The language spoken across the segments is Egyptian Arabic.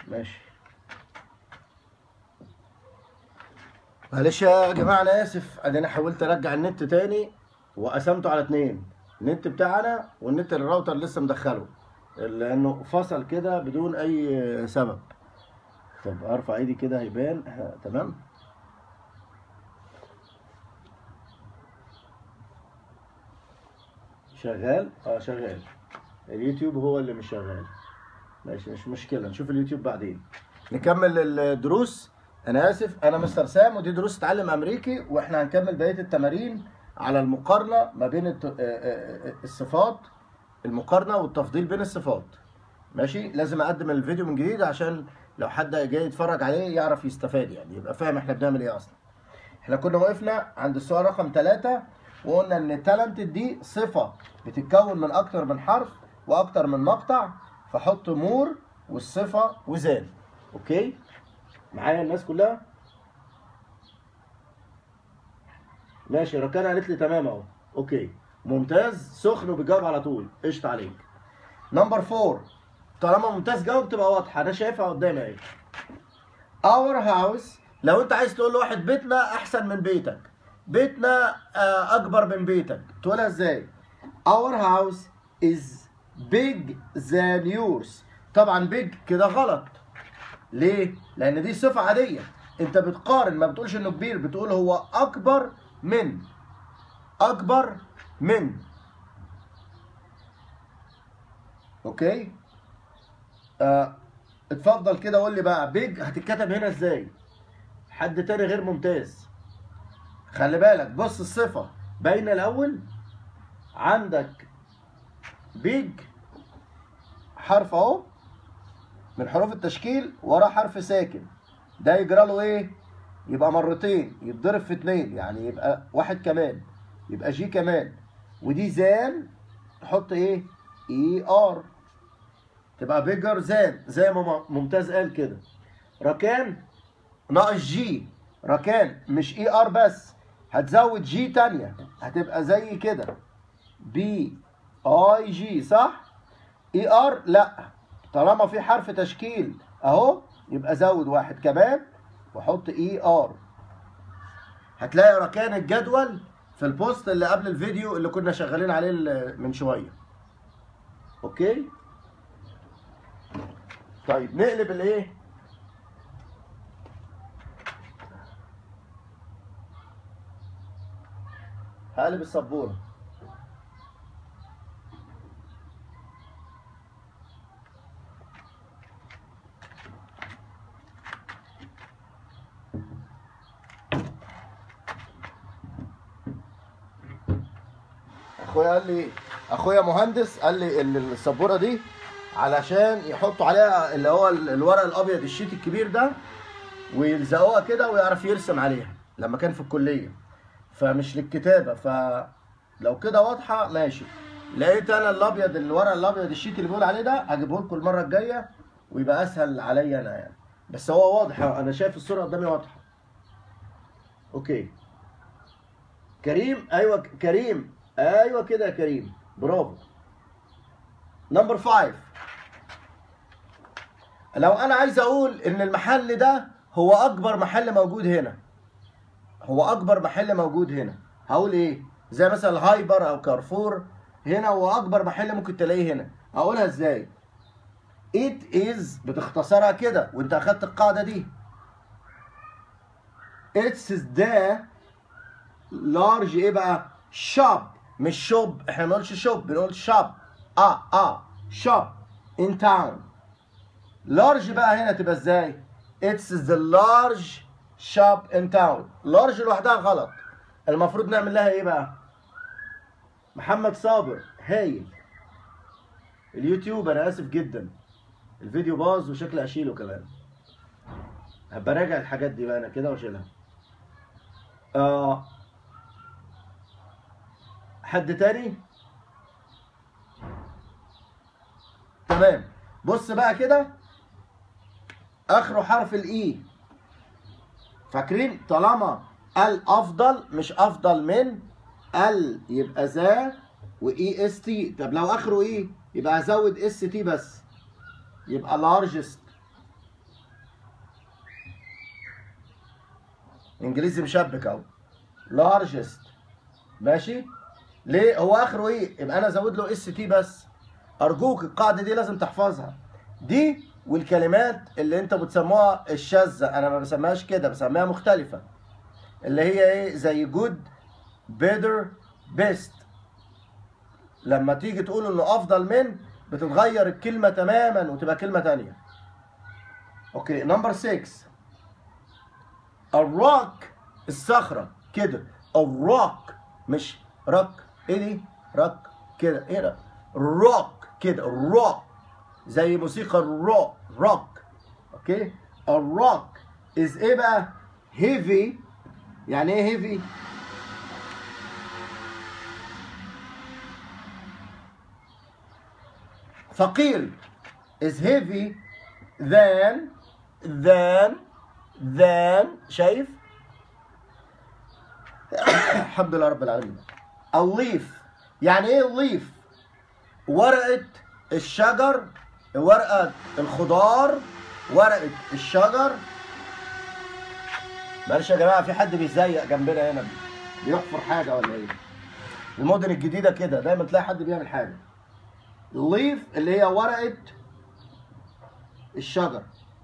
ماشي معلش يا جماعه انا اسف ان انا حاولت ارجع النت تاني وقسمته على اتنين النت بتاعنا والنت اللي الراوتر لسه مدخله لانه فصل كده بدون اي سبب طب ارفع ايدي كده هيبان ها، تمام شغال اه شغال اليوتيوب هو اللي مش شغال ماشي مش مشكله نشوف اليوتيوب بعدين نكمل الدروس انا اسف انا مستر سام ودي دروس تعلم امريكي واحنا هنكمل بقيه التمارين على المقارنه ما بين الت- آه، آه، آه، الصفات المقارنه والتفضيل بين الصفات ماشي لازم اقدم الفيديو من جديد عشان لو حد جاي يتفرج عليه يعرف يستفاد يعني يبقى فاهم احنا بنعمل ايه اصلا احنا كنا وقفنا عند السؤال رقم ثلاثة وقلنا ان تالنتد دي صفة بتتكون من اكتر من حرف واكتر من مقطع فحط مور والصفة وزان اوكي معايا الناس كلها ماشي ركان قالت لي تمام اهو اوكي ممتاز سخن وبيجاوب على طول قشطة عليك نمبر فور طالما ممتاز جاوب تبقى واضحة انا شايفها قدامي اهي اور هاوس لو انت عايز تقول لواحد بيتنا احسن من بيتك بيتنا آه، اكبر من بيتك تقولها ازاي our house is big than yours طبعا big كده غلط ليه لان دي صفة عادية انت بتقارن ما بتقولش انه كبير بتقول هو اكبر من اكبر من اوكي آه اتفضل كده قول لي بقى بيج هتتكتب هنا ازاي حد تاني غير ممتاز خلي بالك بص الصفة باينة الأول عندك بيج حرف أهو من حروف التشكيل وراه حرف ساكن ده يجرى له إيه؟ يبقى مرتين يتضرب في اتنين يعني يبقى واحد كمان يبقى جي كمان ودي زان تحط إيه؟ إي آر تبقى بيجر زان زي ما ممتاز قال كده ركان ناقص جي ركان مش اي ار بس هتزود جي تانية هتبقى زي كده بي اي جي صح اي ار لا طالما في حرف تشكيل اهو يبقى زود واحد كمان وحط اي ار هتلاقي ركان الجدول في البوست اللي قبل الفيديو اللي كنا شغالين عليه ال- من شويه اوكي طيب نقلب الايه هقلب السبوره اخويا قال لي اخويا مهندس قال لي ان السبوره دي علشان يحطوا عليها اللي هو ال- الورق الابيض الشيت الكبير ده ويلزقوها كده ويعرف يرسم عليها لما كان في الكليه فمش للكتابه فلو كده واضحه ماشي لقيت انا الابيض الورق الابيض الشيت اللي بيقول عليه ده هجيبه لكم المره الجايه ويبقى اسهل عليا انا يعني بس هو واضح انا شايف الصوره قدامي واضحه اوكي كريم ايوه ك- كريم ايوه كده يا كريم برافو نمبر 5 لو انا عايز اقول ان المحل ده هو اكبر محل موجود هنا هو اكبر محل موجود هنا هقول ايه زي مثلا هايبر او كارفور هنا هو اكبر محل ممكن تلاقيه هنا اقولها ازاي it is بتختصرها كده وانت اخدت القاعده دي it's the large ايه بقى shop مش شوب احنا ما بنقولش شوب بنقول shop اه اه shop in town large بقى هنا تبقى ازاي it's the large shop in town large لوحدها غلط المفروض نعمل لها ايه بقى محمد صابر هايل اليوتيوب انا اسف جدا الفيديو باظ وشكلي اشيله كمان هبقى راجع الحاجات دي بقى انا كده واشيلها آه حد تاني تمام بص بقى كده اخره حرف الاي فاكرين طالما الافضل مش افضل من ال يبقى ذا واي اس تي طب لو اخره ايه يبقى ازود اس تي بس يبقى largest انجليزي مشبك اهو لارجست ماشي ليه هو اخره ايه يبقى انا ازود له اس تي بس ارجوك القاعده دي لازم تحفظها دي والكلمات اللي انت بتسموها الشاذه انا ما بسميهاش كده بسميها مختلفه اللي هي ايه زي جود better best لما تيجي تقول انه افضل من بتتغير الكلمه تماما وتبقى كلمه تانية اوكي نمبر 6 الروك الصخره كده الروك مش رك ايه دي رك كده ايه ده روك كده روك زي موسيقى الروك روك اوكي الروك از ايه بقى هيفي يعني ايه هيفي ثقيل is heavy than than than شايف الحمد لله رب العالمين الليف يعني ايه الليف ورقة الشجر ورقة الخضار ورقة الشجر معلش يا جماعة في حد بيزيق جنبنا هنا بيحفر حاجة ولا ايه المدن الجديدة كده دايما تلاقي حد بيعمل حاجة الليف اللي هي ورقة الشجر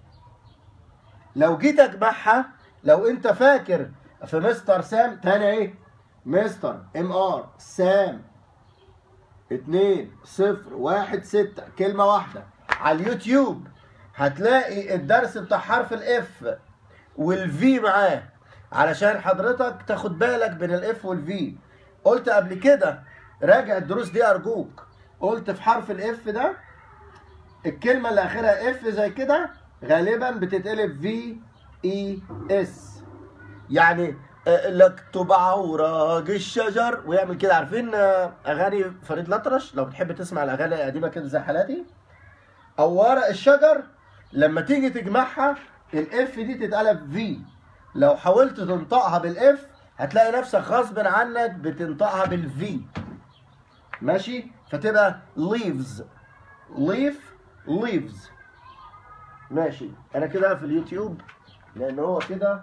لو جيت اجمعها لو انت فاكر في مستر سام تاني ايه مستر ام ار سام اتنين صفر واحد ستة كلمة واحدة على اليوتيوب هتلاقي الدرس بتاع حرف الاف والفي معاه علشان حضرتك تاخد بالك بين الاف والفي قلت قبل كده راجع الدروس دي ارجوك قلت في حرف الاف ده الكلمة اللي اخرها اف زي كده غالبا بتتقلب في اي اس يعني لكتب عوراج الشجر ويعمل كده عارفين اغاني فريد الأطرش لو بتحب تسمع الاغاني القديمه كده زي حالاتي او ورق الشجر لما تيجي تجمعها الاف دي تتقلب في لو حاولت تنطقها بالاف هتلاقي نفسك غصب عنك بتنطقها بالفي ماشي فتبقى leaves leaf leaves ماشي انا كده في اليوتيوب لان هو كده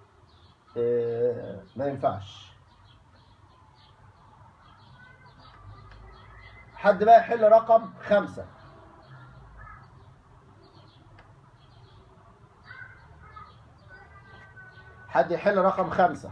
آه ما ينفعش حد بقى يحل رقم خمسة حد يحل رقم خمسة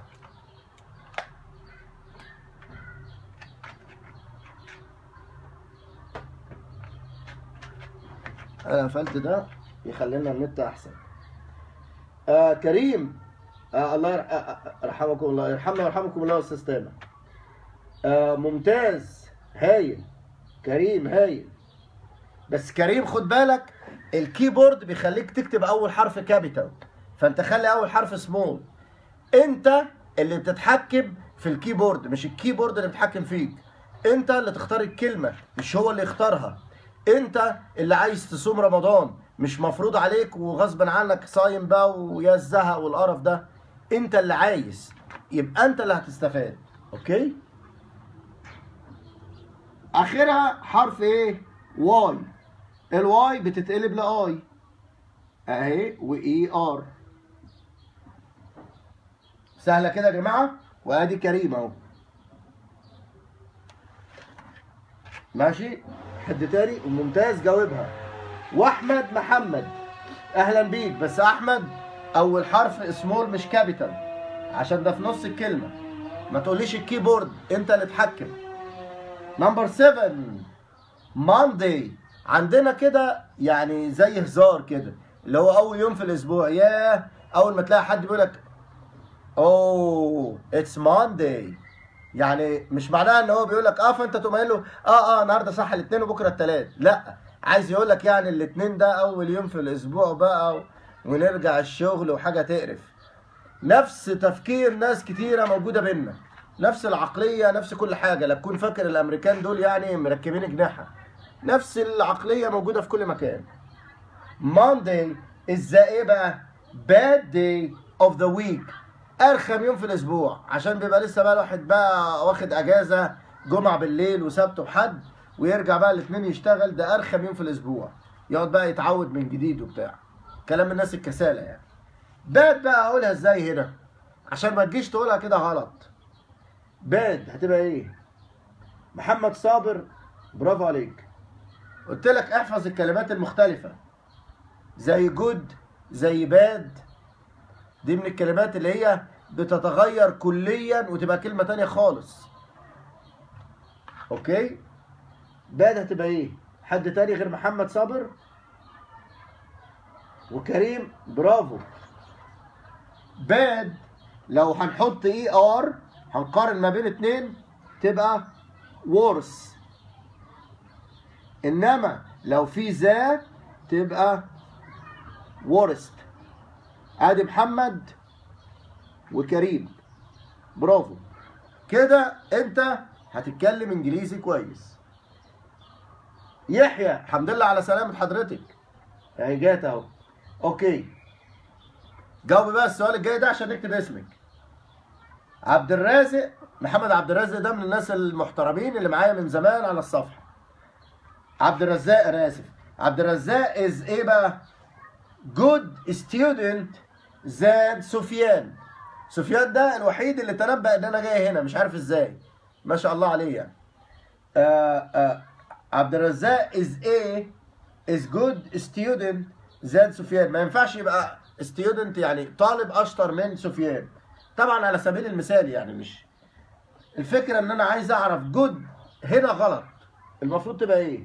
انا قفلت ده يخلينا النت احسن آه كريم آه الله يرح... آه يرحمكم الله يرحمنا ويرحمكم الله يا استاذ تامر آه ممتاز هايل كريم هايل بس كريم خد بالك الكيبورد بيخليك تكتب اول حرف كابيتال فانت خلي اول حرف سمول انت اللي بتتحكم في الكيبورد مش الكيبورد اللي بيتحكم فيك انت اللي تختار الكلمه مش هو اللي يختارها انت اللي عايز تصوم رمضان مش مفروض عليك وغصب عنك صايم بقى ويا الزهق والقرف ده انت اللي عايز يبقى انت اللي هتستفاد اوكي اخرها حرف ايه واي الواي بتتقلب لاي اهي واي ار سهله كده يا جماعه وادي كريم اهو ماشي حد تاني وممتاز جاوبها واحمد محمد اهلا بيك بس احمد اول حرف سمول مش كابيتال عشان ده في نص الكلمه ما تقوليش الكيبورد انت اللي اتحكم نمبر 7 ماندي عندنا كده يعني زي هزار كده اللي هو اول يوم في الاسبوع ياه اول ما تلاقي حد بيقول لك اوه اتس ماندي يعني مش معناها ان هو بيقول لك اه فانت تقوم قايل له اه اه النهارده صح الاثنين وبكره الثلاث لا عايز يقول لك يعني الاثنين ده اول يوم في الاسبوع بقى ونرجع الشغل وحاجه تقرف نفس تفكير ناس كتيره موجوده بينا نفس العقليه نفس كل حاجه لا تكون فاكر الامريكان دول يعني مركبين جناحها نفس العقليه موجوده في كل مكان Monday is the ايه بقى bad day of the week ارخم يوم في الاسبوع عشان بيبقى لسه بقى الواحد بقى واخد اجازه جمعه بالليل وسبت وحد ويرجع بقى الاثنين يشتغل ده ارخم يوم في الاسبوع يقعد بقى يتعود من جديد وبتاع كلام الناس الكسالى يعني باد بقى اقولها ازاي هنا عشان ما تجيش تقولها كده غلط باد هتبقى ايه محمد صابر برافو عليك قلت لك احفظ الكلمات المختلفة زي جود زي باد دي من الكلمات اللي هي بتتغير كليا وتبقى كلمة تانية خالص اوكي باد هتبقى ايه حد تاني غير محمد صابر وكريم برافو باد لو هنحط اي ار هنقارن ما بين اتنين تبقى worse انما لو في ذا تبقى worst ادي محمد وكريم برافو كده انت هتتكلم انجليزي كويس يحيى الحمد لله على سلامة حضرتك اهي جات اهو اوكي جاوب بقى السؤال الجاي ده عشان نكتب اسمك عبد الرازق محمد عبد الرازق ده من الناس المحترمين اللي معايا من زمان على الصفحه عبد الرزاق انا اسف عبد الرزاق از ايه بقى good student than سفيان سفيان ده الوحيد اللي تنبأ ان انا جاي هنا مش عارف ازاي ما شاء الله عليه يعني آه آه عبد الرزاق is a is good student than سفيان ما ينفعش يبقى student يعني طالب اشطر من سفيان طبعا على سبيل المثال يعني مش الفكره ان انا عايز اعرف جود هنا غلط المفروض تبقى ايه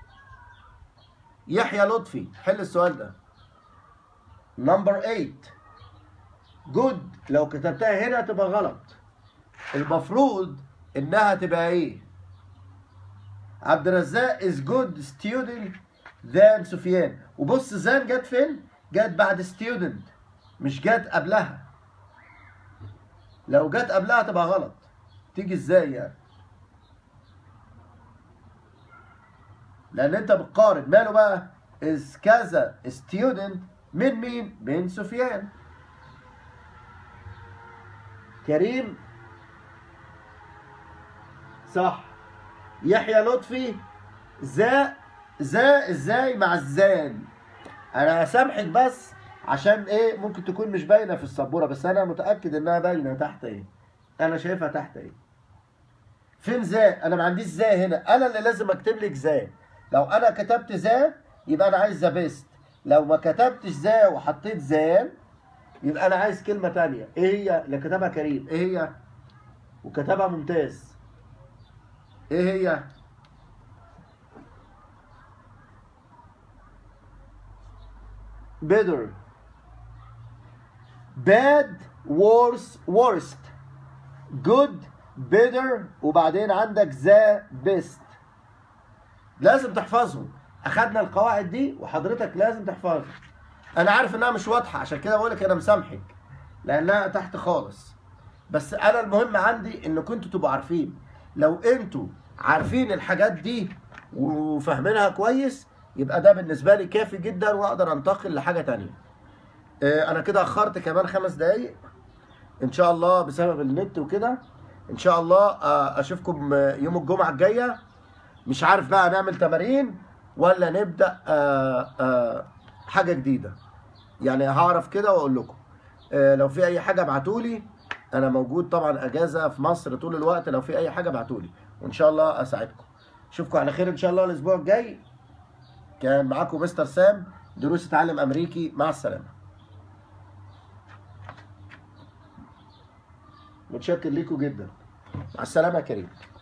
يحيى لطفي حل السؤال ده نمبر 8 جود لو كتبتها هنا تبقى غلط المفروض انها تبقى ايه عبد الرزاق is good student than سفيان وبص زان جت فين جت بعد student مش جت قبلها لو جت قبلها تبقى غلط تيجي ازاي يعني لان انت بتقارن ماله بقى از كذا ستودنت من مين من سفيان كريم صح يحيى لطفي ذا ذا ازاي مع الزان انا هسامحك بس عشان ايه ممكن تكون مش باينه في السبوره بس انا متاكد انها باينه تحت ايه انا شايفها تحت ايه فين ذا انا ما عنديش ذا هنا انا اللي لازم اكتب لك ذا لو انا كتبت ذا يبقى انا عايز ذا بيست لو ما كتبتش ذا وحطيت ذا يبقى انا عايز كلمه تانية ايه هي اللي كتبها كريم ايه هي وكتبها ممتاز ايه هي better bad worse worst good better وبعدين عندك the best لازم تحفظهم اخدنا القواعد دي وحضرتك لازم تحفظها انا عارف انها مش واضحه عشان كده بقول لك انا مسامحك لانها تحت خالص بس انا المهم عندي ان كنتوا تبقوا عارفين لو انتوا عارفين الحاجات دي وفاهمينها كويس يبقى ده بالنسبه لي كافي جدا واقدر انتقل لحاجه تانية آه، انا كده اخرت كمان خمس دقايق ان شاء الله بسبب النت وكده ان شاء الله آه، اشوفكم آه، يوم الجمعه الجايه مش عارف بقى نعمل تمارين ولا نبدا آه، آه، حاجه جديده يعني هعرف كده واقول لكم آه، لو في اي حاجه ابعتولي انا موجود طبعا اجازه في مصر طول الوقت لو في اي حاجه ابعتولي وان شاء الله اساعدكم اشوفكم على خير ان شاء الله الاسبوع الجاي كان معاكم مستر سام دروس تعلم امريكي مع السلامه متشكر ليكم جدا مع السلامه يا كريم